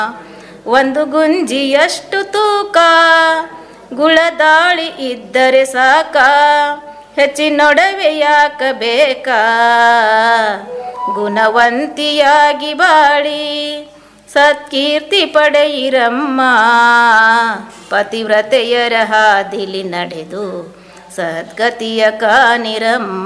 ಒಂದು ಗುಂಜಿಯಷ್ಟು ತೂಕ ಗುಳದಾಳಿ ಇದ್ದರೆ ಸಾಕ ಹೆಚ್ಚಿನೊಡವೆ ಯಾಕ ಬೇಕಾ ಗುಣವಂತಿಯಾಗಿ ಬಾಳಿ ಸತ್ಕೀರ್ತಿ ಪಡೆಯಿರಮ್ಮ ಪತಿವ್ರತೆಯರ ಹಾದಿಲಿ ನಡೆದು ಸದ್ಗತಿಯ ಕಾನಿರಮ್ಮ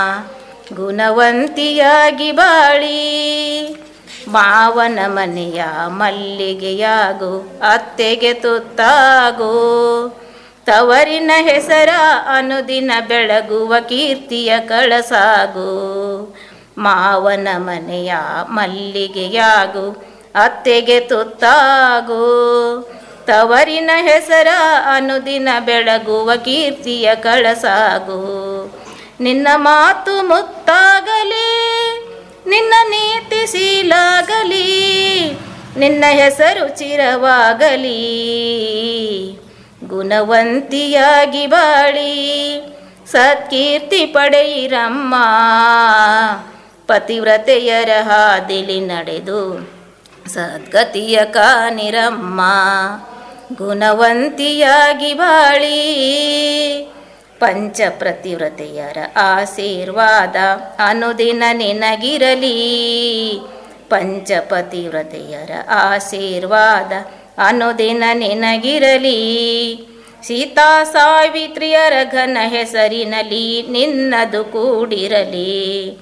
ಗುಣವಂತಿಯಾಗಿ ಬಾಳಿ ಮಾವನ ಮನೆಯ ಮಲ್ಲಿಗೆಯಾಗು ಅತ್ತೆಗೆ ತುತ್ತಾಗು ತವರಿನ ಹೆಸರ ಅನುದಿನ ಬೆಳಗುವ ಕೀರ್ತಿಯ ಕಳಸಾಗು ಮಾವನ ಮನೆಯ ಮಲ್ಲಿಗೆಯಾಗು ಅತ್ತೆಗೆ ತುತ್ತಾಗು ತವರಿನ ಹೆಸರ ಅನುದಿನ ಬೆಳಗುವ ಕೀರ್ತಿಯ ಕಳಸಾಗು ನಿನ್ನ ಮಾತು ಮುತ್ತಾಗಲಿ ನಿನ್ನ ನೀತಿ ಶೀಲಾಗಲಿ ನಿನ್ನ ಹೆಸರು ಚಿರವಾಗಲಿ ಗುಣವಂತಿಯಾಗಿ ಬಾಳಿ ಸತ್ಕೀರ್ತಿ ಪಡೆಯಿರಮ್ಮ ಪತಿವ್ರತೆಯರ ಹಾದಿಲಿ ನಡೆದು ಸದ್ಗತಿಯ ಕಾನಿರಮ್ಮ ಗುಣವಂತಿಯಾಗಿ ಬಾಳಿ ಪಂಚಪ್ರತಿವ್ರತೆಯರ ಆಶೀರ್ವಾದ ಅನುದಿನ ನಿನಗಿರಲಿ ಪಂಚಪತಿವ್ರತೆಯರ ಆಶೀರ್ವಾದ ಅನುದಿನ ನಿನಗಿರಲಿ ಸೀತಾ ಸಾವಿತ್ರಿಯರ ಘನ ಹೆಸರಿನಲ್ಲಿ ನಿನ್ನದು ಕೂಡಿರಲಿ